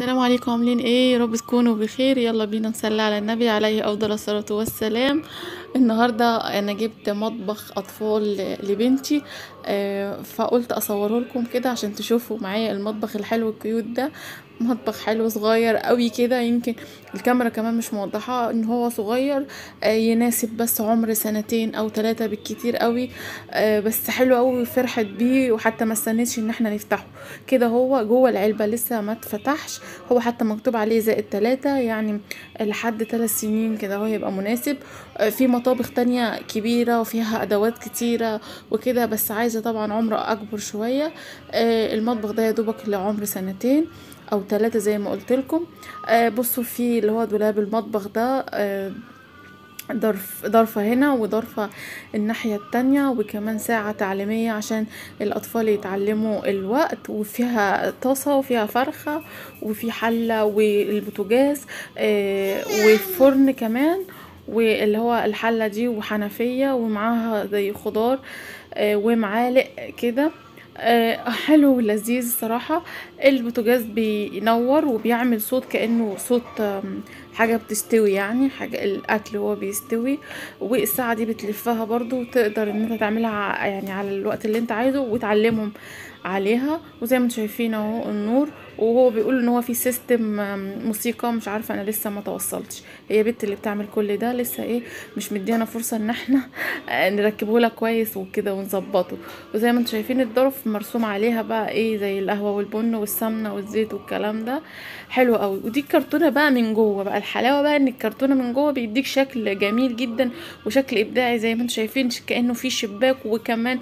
السلام عليكم عاملين ايه يا رب تكونوا بخير يلا بينا نصلي على النبي عليه افضل الصلاه والسلام النهارده انا جبت مطبخ اطفال لبنتي آه، فقلت اصوره لكم كده عشان تشوفوا معايا المطبخ الحلو الكيوت ده مطبخ حلو صغير قوي كده يمكن الكاميرا كمان مش موضحة ان هو صغير آه، يناسب بس عمر سنتين او ثلاثة بالكتير قوي آه، بس حلو قوي فرحت بيه وحتى ما استنيتش ان احنا نفتحه كده هو جوه العلبة لسه ما اتفتحش هو حتى مكتوب عليه زائد ثلاثة يعني لحد ثلاث سنين كده هو يبقى مناسب آه، في مطابخ تانية كبيرة وفيها ادوات كتيرة وكده بس عايزة طبعا عمر اكبر شوية المطبخ ده يا دوبك لعمر سنتين او ثلاثة زي ما قلت لكم آه بصوا في اللي هو دولاب المطبخ ده آه ضرف ضرفة هنا وضرفة الناحية التانية وكمان ساعة تعليمية عشان الأطفال يتعلموا الوقت وفيها طاسة وفيها فرخة وفي حلة والبوتاجاز آه وفرن كمان واللي هو الحلة دي وحنفية ومعاها زي خضار آه ومعالق كده آه حلو ولذيذ صراحة البوتاجاز بينور وبيعمل صوت كأنه صوت حاجة بتستوي يعني حاجة الأكل هو بيستوي والساعة دي بتلفها برضو تقدر ان انت تعملها يعني على الوقت اللي انت عايزه وتعلمهم عليها وزي ما انتم شايفين اهو النور وهو بيقول ان هو في سيستم موسيقى مش عارفه انا لسه ما توصلتش هي بنت اللي بتعمل كل ده لسه ايه مش مدينا فرصه ان احنا نركبه لها كويس وكده ونظبطه وزي ما انتم شايفين الظرف مرسوم عليها بقى ايه زي القهوه والبن والسمنه والزيت والكلام ده حلو قوي ودي الكرتونه بقى من جوه بقى الحلاوه بقى ان الكرتونه من جوه بيديك شكل جميل جدا وشكل ابداعي زي ما انتم شايفين كانه في شباك وكمان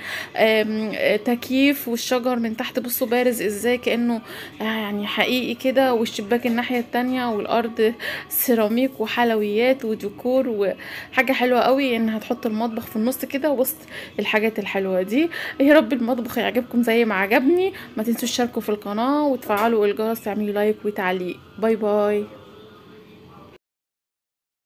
تكييف والشجر من تحت بصوا بارز ازاي كانه يعني حقيقي كده والشباك الناحيه التانية والارض سيراميك وحلويات وديكور وحاجه حلوه قوي انها تحط المطبخ في النص كده وسط الحاجات الحلوه دي يا رب المطبخ يعجبكم زي ما عجبني ما تنسوش تشاركوا في القناه وتفعلوا الجرس تعملوا لايك وتعليق باي باي